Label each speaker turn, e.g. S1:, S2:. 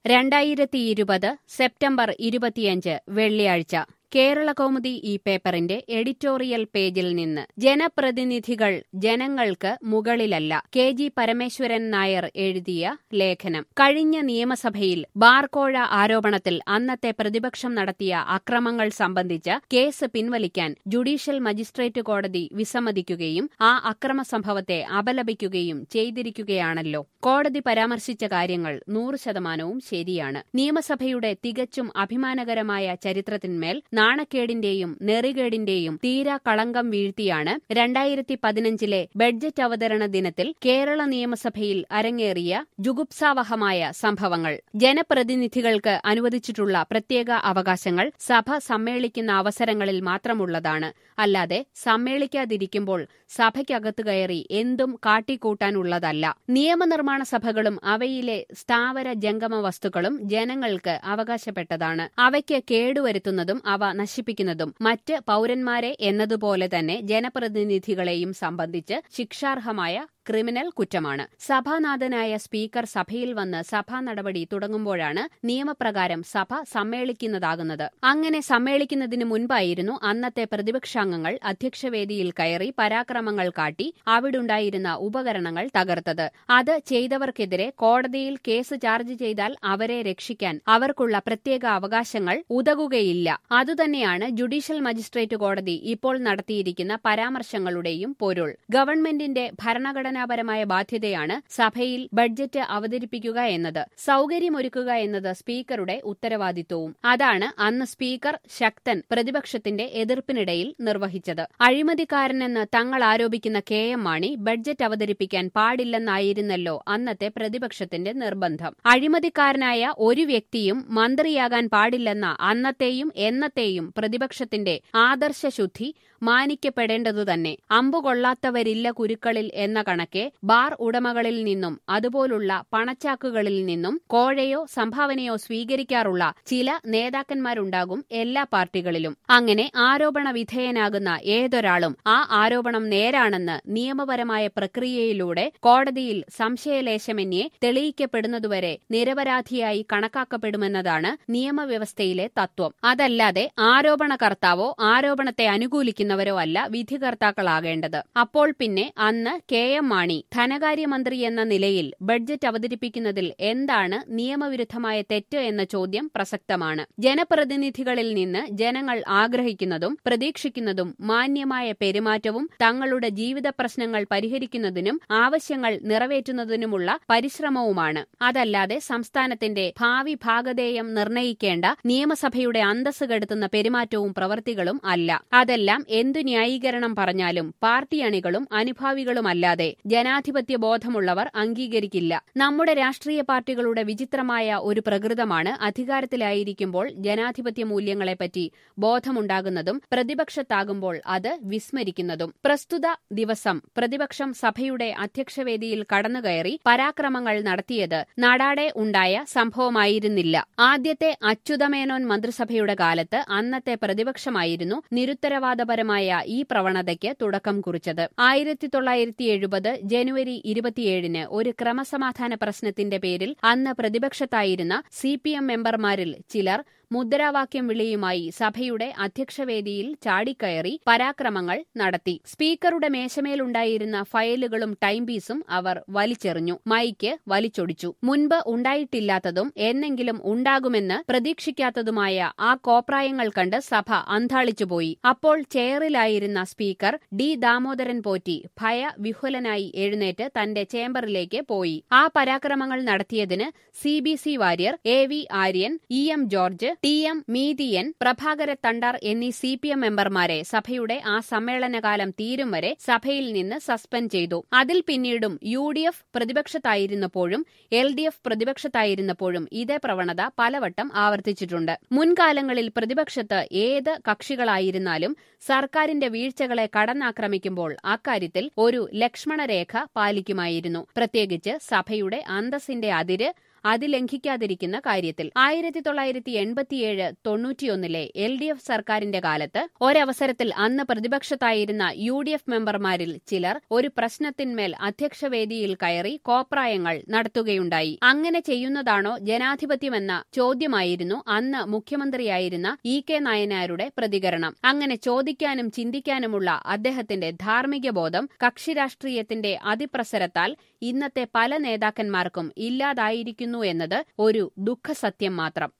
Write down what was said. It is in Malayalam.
S1: രണ്ടായിരത്തി ഇരുപത് സെപ്റ്റംബർ ഇരുപത്തിയഞ്ച് വെള്ളിയാഴ്ച കേരള കൗമുദി ഈ പേപ്പറിന്റെ എഡിറ്റോറിയൽ പേജിൽ നിന്ന് ജനപ്രതിനിധികൾ ജനങ്ങൾക്ക് മുകളിലല്ല കെ ജി പരമേശ്വരൻ നായർ എഴുതിയ ലേഖനം കഴിഞ്ഞ നിയമസഭയിൽ ബാർക്കോഴ ആരോപണത്തിൽ അന്നത്തെ പ്രതിപക്ഷം നടത്തിയ അക്രമങ്ങൾ സംബന്ധിച്ച കേസ് പിൻവലിക്കാൻ ജുഡീഷ്യൽ മജിസ്ട്രേറ്റ് കോടതി വിസമ്മതിക്കുകയും ആ അക്രമ സംഭവത്തെ അപലപിക്കുകയും ചെയ്തിരിക്കുകയാണല്ലോ കോടതി പരാമർശിച്ച കാര്യങ്ങൾ നൂറ് ശതമാനവും ശരിയാണ് നിയമസഭയുടെ തികച്ചും അഭിമാനകരമായ ചരിത്രത്തിന്മേൽ നാണക്കേടിന്റെയും നെറികേടിന്റെയും തീരാ കളങ്കം വീഴ്ത്തിയാണ് രണ്ടായിരത്തി പതിനഞ്ചിലെ ബഡ്ജറ്റ് അവതരണ ദിനത്തിൽ കേരള നിയമസഭയിൽ അരങ്ങേറിയ ജുഗുപ്സാവഹമായ സംഭവങ്ങൾ ജനപ്രതിനിധികൾക്ക് അനുവദിച്ചിട്ടുള്ള പ്രത്യേക അവകാശങ്ങൾ സഭ സമ്മേളിക്കുന്ന അവസരങ്ങളിൽ മാത്രമുള്ളതാണ് അല്ലാതെ സമ്മേളിക്കാതിരിക്കുമ്പോൾ സഭയ്ക്കകത്ത് കയറി എന്തും കാട്ടിക്കൂട്ടാനുള്ളതല്ല നിയമനിർമ്മാണ സഭകളും അവയിലെ സ്ഥാവര ജംഗമ വസ്തുക്കളും ജനങ്ങൾക്ക് അവകാശപ്പെട്ടതാണ് അവയ്ക്ക് കേടുവരുത്തുന്നതും അവ നശിപ്പിക്കുന്നതും മറ്റ് പൌരന്മാരെ എന്നതുപോലെ തന്നെ ജനപ്രതിനിധികളെയും സംബന്ധിച്ച് ശിക്ഷാർഹമായ ക്രിമിനൽ കുറ്റമാണ് സഭാനാഥനായ സ്പീക്കർ സഭയിൽ വന്ന് സഭാ നടപടി തുടങ്ങുമ്പോഴാണ് നിയമപ്രകാരം സഭ സമ്മേളിക്കുന്നതാകുന്നത് അങ്ങനെ സമ്മേളിക്കുന്നതിന് മുൻപായിരുന്നു അന്നത്തെ പ്രതിപക്ഷാംഗങ്ങൾ അധ്യക്ഷവേദിയിൽ കയറി പരാക്രമങ്ങൾ കാട്ടി അവിടുണ്ടായിരുന്ന ഉപകരണങ്ങൾ തകർത്തത് അത് ചെയ്തവർക്കെതിരെ കോടതിയിൽ കേസ് ചാർജ് ചെയ്താൽ അവരെ രക്ഷിക്കാൻ അവർക്കുള്ള പ്രത്യേക അവകാശങ്ങൾ ഉതകുകയില്ല അതുതന്നെയാണ് ജുഡീഷ്യൽ മജിസ്ട്രേറ്റ് കോടതി ഇപ്പോൾ നടത്തിയിരിക്കുന്ന പരാമർശങ്ങളുടെയും പൊരുൾ ഗവൺമെന്റിന്റെ ഭരണഘടന ഭരണഘടനാപരമായ ബാധ്യതയാണ് സഭയിൽ ബഡ്ജറ്റ് അവതരിപ്പിക്കുക എന്നത് സൌകര്യമൊരുക്കുക എന്നത് സ്പീക്കറുടെ ഉത്തരവാദിത്വവും അതാണ് അന്ന് സ്പീക്കർ ശക്തൻ പ്രതിപക്ഷത്തിന്റെ എതിർപ്പിനിടയിൽ നിർവഹിച്ചത് അഴിമതിക്കാരനെന്ന് തങ്ങൾ ആരോപിക്കുന്ന കെ എം മാണി ബഡ്ജറ്റ് അവതരിപ്പിക്കാൻ പാടില്ലെന്നായിരുന്നല്ലോ അന്നത്തെ പ്രതിപക്ഷത്തിന്റെ നിർബന്ധം അഴിമതിക്കാരനായ ഒരു വ്യക്തിയും മന്ത്രിയാകാൻ പാടില്ലെന്ന അന്നത്തെയും എന്നത്തെയും പ്രതിപക്ഷത്തിന്റെ ആദർശശുദ്ധി മാനിക്കപ്പെടേണ്ടതുതന്നെ അമ്പുകൊള്ളാത്തവരില്ല കുരുക്കളിൽ എന്ന കണക്കെ ബാർ ഉടമകളിൽ നിന്നും അതുപോലുള്ള പണച്ചാക്കുകളിൽ നിന്നും കോഴയോ സംഭാവനയോ സ്വീകരിക്കാറുള്ള ചില നേതാക്കന്മാരുണ്ടാകും എല്ലാ പാർട്ടികളിലും അങ്ങനെ ആരോപണ വിധേയനാകുന്ന ഏതൊരാളും ആ ആരോപണം നേരാണെന്ന് നിയമപരമായ പ്രക്രിയയിലൂടെ കോടതിയിൽ സംശയലേശമന്യേ തെളിയിക്കപ്പെടുന്നതുവരെ നിരപരാധിയായി കണക്കാക്കപ്പെടുമെന്നതാണ് നിയമവ്യവസ്ഥയിലെ തത്വം അതല്ലാതെ ആരോപണകർത്താവോ ആരോപണത്തെ അനുകൂലിക്കുന്നവരോ അല്ല വിധികർത്താക്കളാകേണ്ടത് അപ്പോൾ പിന്നെ അന്ന് കെ എം മാണി ധനകാര്യമന്ത്രി എന്ന നിലയിൽ ബഡ്ജറ്റ് അവതരിപ്പിക്കുന്നതിൽ എന്താണ് നിയമവിരുദ്ധമായ തെറ്റ് എന്ന ചോദ്യം പ്രസക്തമാണ് ജനപ്രതിനിധികളിൽ നിന്ന് ജനങ്ങൾ ആഗ്രഹിക്കുന്നതും പ്രതീക്ഷിക്കുന്നതും മാന്യമായ പെരുമാറ്റവും തങ്ങളുടെ ജീവിത പ്രശ്നങ്ങൾ പരിഹരിക്കുന്നതിനും ആവശ്യങ്ങൾ നിറവേറ്റുന്നതിനുമുള്ള പരിശ്രമവുമാണ് അതല്ലാതെ സംസ്ഥാനത്തിന്റെ ഭാവി ഭാഗധേയം നിർണയിക്കേണ്ട നിയമസഭയുടെ അന്തസ് കെടുത്തുന്ന പെരുമാറ്റവും പ്രവൃത്തികളും അല്ല അതെല്ലാം എന്തു ന്യായീകരണം പറഞ്ഞാലും പാർട്ടി അണികളും അനുഭാവികളുമല്ലാതെ ജനാധിപത്യ ബോധമുള്ളവർ അംഗീകരിക്കില്ല നമ്മുടെ രാഷ്ട്രീയ പാർട്ടികളുടെ വിചിത്രമായ ഒരു പ്രകൃതമാണ് അധികാരത്തിലായിരിക്കുമ്പോൾ ജനാധിപത്യ മൂല്യങ്ങളെപ്പറ്റി ബോധമുണ്ടാകുന്നതും പ്രതിപക്ഷത്താകുമ്പോൾ അത് വിസ്മരിക്കുന്നതും പ്രസ്തുത ദിവസം പ്രതിപക്ഷം സഭയുടെ അധ്യക്ഷവേദിയിൽ കടന്നുകയറി പരാക്രമങ്ങൾ നടത്തിയത് നാടാടെ ഉണ്ടായ സംഭവമായിരുന്നില്ല ആദ്യത്തെ അച്യുതമേനോൻ മന്ത്രിസഭയുടെ കാലത്ത് അന്നത്തെ പ്രതിപക്ഷമായിരുന്നു നിരുത്തരവാദപരമായ ഈ പ്രവണതയ്ക്ക് തുടക്കം കുറിച്ചത് ആയിരത്തി തൊള്ളായിരത്തി എഴുപത് ജനുവരി ഇരുപത്തിയേഴിന് ഒരു ക്രമസമാധാന പ്രശ്നത്തിന്റെ പേരിൽ അന്ന് പ്രതിപക്ഷത്തായിരുന്ന സി പി എം മെമ്പർമാരിൽ ചിലർ മുദ്രാവാക്യം വിളിയുമായി സഭയുടെ അധ്യക്ഷവേദിയിൽ ചാടിക്കയറി പരാക്രമങ്ങൾ നടത്തി സ്പീക്കറുടെ മേശമേലുണ്ടായിരുന്ന ഫയലുകളും ടൈംപീസും അവർ വലിച്ചെറിഞ്ഞു മൈക്ക് വലിച്ചൊടിച്ചു മുൻപ് ഉണ്ടായിട്ടില്ലാത്തതും എന്നെങ്കിലും ഉണ്ടാകുമെന്ന് പ്രതീക്ഷിക്കാത്തതുമായ ആ കോപ്രായങ്ങൾ കണ്ട് സഭ അന്താളിച്ചുപോയി അപ്പോൾ ചെയറിലായിരുന്ന സ്പീക്കർ ഡി ദാമോദരൻ പോറ്റി ഭയവിഹുലനായി എഴുന്നേറ്റ് തന്റെ ചേംബറിലേക്ക് പോയി ആ പരാക്രമങ്ങൾ നടത്തിയതിന് C B C Warrier A V Aryan E M George T M Meethiyan Prabhakara Thandar എന്നീ സി പി എം മെമ്പർമാരെ സഭയുടെ ആ സമ്മേളനകാലം തീരും വരെ സഭയിൽ നിന്ന് സസ്പെൻഡ് ചെയ്തു അതിൽ പിന്നീടും യു ഡി എഫ് പ്രതിപക്ഷത്തായിരുന്നപ്പോഴും എൽ ഡി എഫ് പ്രതിപക്ഷത്തായിരുന്നപ്പോഴും ഇതേ പ്രവണത പലവട്ടം ആവർത്തിച്ചിട്ടുണ്ട് മുൻകാലങ്ങളിൽ പ്രതിപക്ഷത്ത് ഏത് കക്ഷികളായിരുന്നാലും സർക്കാരിന്റെ വീഴ്ചകളെ കടന്നാക്രമിക്കുമ്പോൾ അക്കാര്യത്തിൽ ഒരു ലക്ഷ്മണരേഖ പാലിക്കുമായിരുന്നു പ്രത്യേകിച്ച് സഭയുടെ അന്തസ്സിന്റെ അതിര് അതിലംഘിക്കാതിരിക്കുന്ന കാര്യത്തിൽ ആയിരത്തി തൊള്ളായിരത്തി എൺപത്തിയേഴ് തൊണ്ണൂറ്റിയൊന്നിലെ എൽ ഡി എഫ് സർക്കാരിന്റെ കാലത്ത് ഒരവസരത്തിൽ അന്ന് പ്രതിപക്ഷത്തായിരുന്ന യു ഡി എഫ് മെമ്പർമാരിൽ ചിലർ ഒരു പ്രശ്നത്തിന്മേൽ അധ്യക്ഷവേദിയിൽ കയറി കോപ്രായങ്ങൾ നടത്തുകയുണ്ടായി അങ്ങനെ ചെയ്യുന്നതാണോ ജനാധിപത്യമെന്ന ചോദ്യമായിരുന്നു അന്ന് മുഖ്യമന്ത്രിയായിരുന്ന ഇ കെ നായനാരുടെ പ്രതികരണം അങ്ങനെ ചോദിക്കാനും ചിന്തിക്കാനുമുള്ള അദ്ദേഹത്തിന്റെ ധാർമ്മിക ബോധം കക്ഷിരാഷ്ട്രീയത്തിന്റെ അതിപ്രസരത്താൽ ഇന്നത്തെ പല നേതാക്കന്മാർക്കും ഇല്ലാതായിരിക്കുന്നു എന്നത് ഒരു ദുഃഖസത്യം മാത്രം